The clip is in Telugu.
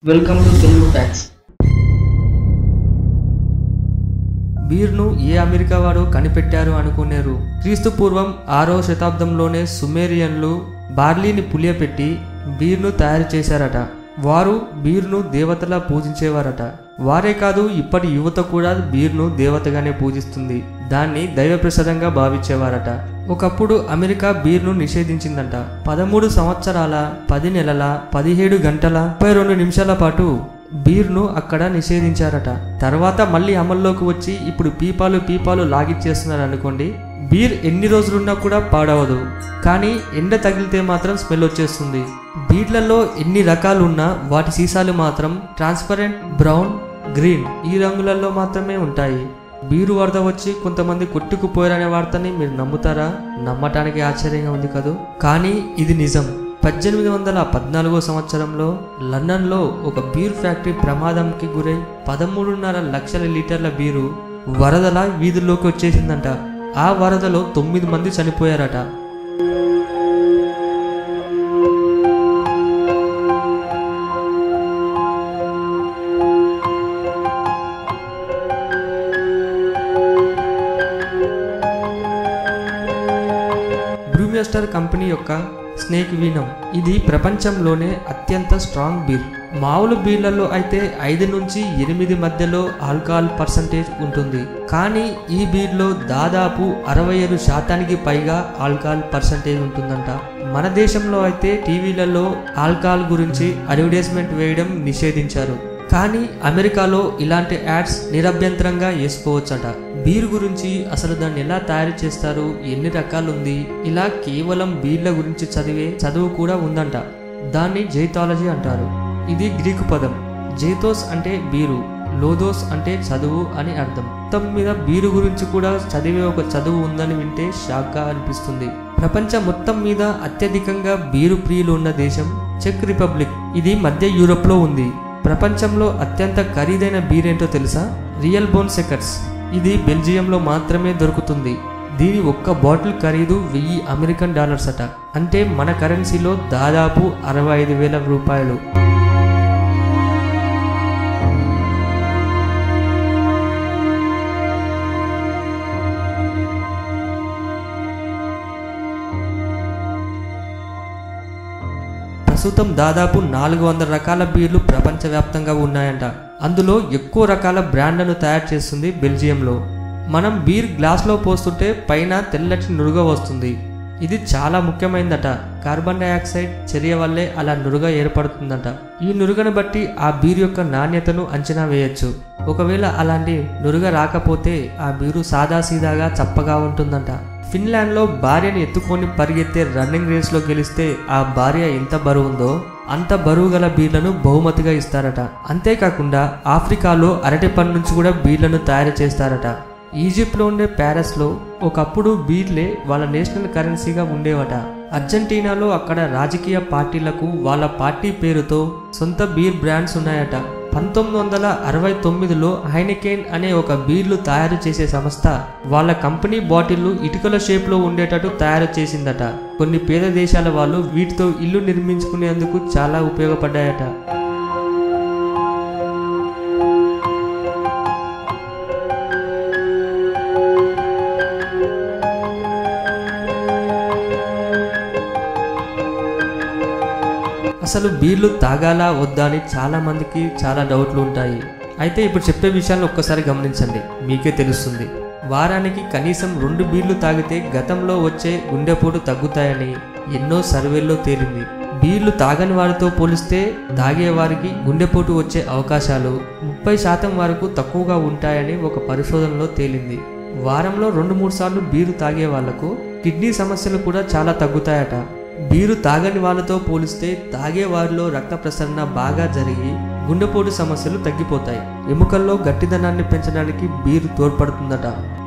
వెల్కమ్ టు తెలుగు ఫ్యాక్స్ బీర్ను ఏ అమెరికా వాడు కనిపెట్టారు అనుకునేరు క్రీస్తు పూర్వం ఆరో శతాబ్దంలోనే సుమేరియన్లు బార్లీని పులియపెట్టి బీర్ను తయారు చేశారట వారు బీర్ను దేవతలా పూజించేవారట వారే కాదు ఇప్పటి యువత కూడా బీర్ను దేవతగానే పూజిస్తుంది దాన్ని దైవప్రసాదంగా భావించేవారట ఒకప్పుడు అమెరికా బీర్ను నిషేధించిందంట పదమూడు సంవత్సరాల పది నెలల పదిహేడు గంటల ముప్పై రెండు నిమిషాల పాటు బీర్ను అక్కడ నిషేధించారట తర్వాత మళ్ళీ అమల్లోకి వచ్చి ఇప్పుడు పీపాలు పీపాలు లాగిచ్చేస్తున్నారు అనుకోండి బీర్ ఎన్ని రోజులున్నా కూడా పాడవదు కానీ ఎండ తగిలితే మాత్రం స్మెల్ వచ్చేస్తుంది బీర్లలో ఎన్ని రకాలు ఉన్నా వాటి సీసాలు మాత్రం ట్రాన్స్పరెంట్ బ్రౌన్ గ్రీన్ ఈ రంగులలో మాత్రమే ఉంటాయి బీరు వరద వచ్చి కొంతమంది కొట్టుకుపోయారనే వార్తని మీరు నమ్ముతారా నమ్మటానికి ఆశ్చర్యంగా ఉంది కదూ కానీ ఇది నిజం పద్దెనిమిది వందల పద్నాలుగో సంవత్సరంలో లండన్లో ఒక బీర్ ఫ్యాక్టరీ ప్రమాదంకి గురై పదమూడున్నర లక్షల లీటర్ల బీరు వరదల వీధుల్లోకి వచ్చేసిందంట ఆ వరదలో తొమ్మిది మంది చనిపోయారట బ్రూమియస్టర్ కంపెనీ యొక్క స్నేక్ వీనం ఇది ప్రపంచంలోనే అత్యంత స్ట్రాంగ్ బీర్ మామూలు బీర్లలో అయితే ఐదు నుంచి ఎనిమిది మధ్యలో ఆల్కహాల్ పర్సంటేజ్ ఉంటుంది కానీ ఈ బీర్లో దాదాపు అరవై ఏడు శాతానికి పైగా ఆల్కహాల్ పర్సంటేజ్ ఉంటుందంట మన దేశంలో అయితే టీవీలలో ఆల్కహాల్ గురించి అడ్వర్టైజ్మెంట్ వేయడం నిషేధించారు కానీ అమెరికాలో ఇలాంటి యాడ్స్ నిరభ్యంతరంగా వేసుకోవచ్చట బీర్ గురించి అసలు దాన్ని ఎలా తయారు చేస్తారు ఎన్ని రకాలు ఉంది ఇలా కేవలం బీర్ల గురించి చదివే చదువు కూడా ఉందంట దాన్ని జైతాలజీ అంటారు ఇది గ్రీకు పదం జైతోస్ అంటే బీరు లోదోస్ అంటే చదువు అని అర్థం మొత్తం మీద బీరు గురించి కూడా చదివే ఒక చదువు ఉందని వింటే షాక్గా అనిపిస్తుంది ప్రపంచం మొత్తం మీద అత్యధికంగా బీరు ప్రియులు ఉన్న దేశం చెక్ రిపబ్లిక్ ఇది మధ్య యూరోప్లో ఉంది ప్రపంచంలో అత్యంత ఖరీదైన బీర్ ఏంటో తెలుసా రియల్ బోన్ సెకర్స్ ఇది బెల్జియంలో మాత్రమే దొరుకుతుంది దీని ఒక్క బాటిల్ ఖరీదు వెయ్యి అమెరికన్ డాలర్స్ అట అంటే మన కరెన్సీలో దాదాపు అరవై ఐదు వేల రూపాయలు ప్రస్తుతం దాదాపు నాలుగు వందల రకాల బీర్లు ప్రపంచవ్యాప్తంగా ఉన్నాయంట అందులో ఎక్కువ రకాల బ్రాండ్లను తయారు చేస్తుంది బెల్జియంలో మనం బీర్ గ్లాస్లో పోస్తుంటే పైన తెల్లటి నురుగ వస్తుంది ఇది చాలా ముఖ్యమైనదట కార్బన్ డైఆక్సైడ్ చర్య వల్లే అలా నురుగ ఏర్పడుతుందట ఈ నురుగను బట్టి ఆ బీర్ యొక్క నాణ్యతను అంచనా వేయొచ్చు ఒకవేళ అలాంటి నురుగ రాకపోతే ఆ బీరు సాదాసీదాగా చప్పగా ఉంటుందంట ఫిన్లాండ్లో భార్యని ఎత్తుకొని పరిగెత్తే రన్నింగ్ రేస్లో గెలిస్తే ఆ భార్య ఎంత బరువుందో అంత బరువు గల బీర్లను బహుమతిగా ఇస్తారట అంతేకాకుండా ఆఫ్రికాలో అరటి పండు నుంచి కూడా బీర్లను తయారు చేస్తారట ఈజిప్ట్లో ఉండే ప్యారిస్లో ఒకప్పుడు బీర్లే వాళ్ళ నేషనల్ కరెన్సీగా ఉండేవట అర్జెంటీనాలో అక్కడ రాజకీయ పార్టీలకు వాళ్ళ పార్టీ పేరుతో సొంత బీర్ బ్రాండ్స్ ఉన్నాయట పంతొమ్మిది వందల అరవై తొమ్మిదిలో హైనికేన్ అనే ఒక బీర్లు తయారు చేసే సంస్థ వాళ్ళ కంపెనీ బాటిళ్లు ఇటుకల షేప్లో ఉండేటట్టు తయారు చేసిందట కొన్ని పేద దేశాల వాళ్ళు వీటితో ఇల్లు నిర్మించుకునేందుకు చాలా ఉపయోగపడ్డాయట అసలు బీర్లు తాగాలా వద్దా అని చాలా మందికి చాలా డౌట్లు ఉంటాయి అయితే ఇప్పుడు చెప్పే విషయాలను ఒక్కసారి గమనించండి మీకే తెలుస్తుంది వారానికి కనీసం రెండు బీర్లు తాగితే గతంలో వచ్చే గుండెపోటు తగ్గుతాయని ఎన్నో సర్వేల్లో తేలింది బీర్లు తాగని వారితో పోలిస్తే తాగేవారికి గుండెపోటు వచ్చే అవకాశాలు ముప్పై శాతం వరకు తక్కువగా ఉంటాయని ఒక పరిశోధనలో తేలింది వారంలో రెండు మూడు సార్లు బీరు తాగే వాళ్లకు కిడ్నీ సమస్యలు కూడా చాలా తగ్గుతాయట బీరు తాగని వాళ్ళతో పోలిస్తే తాగే వారిలో రక్త ప్రసరణ బాగా జరిగి గుండెపోటు సమస్యలు తగ్గిపోతాయి ఎముకల్లో గట్టిదనాన్ని పెంచడానికి బీరు తోడ్పడుతుందట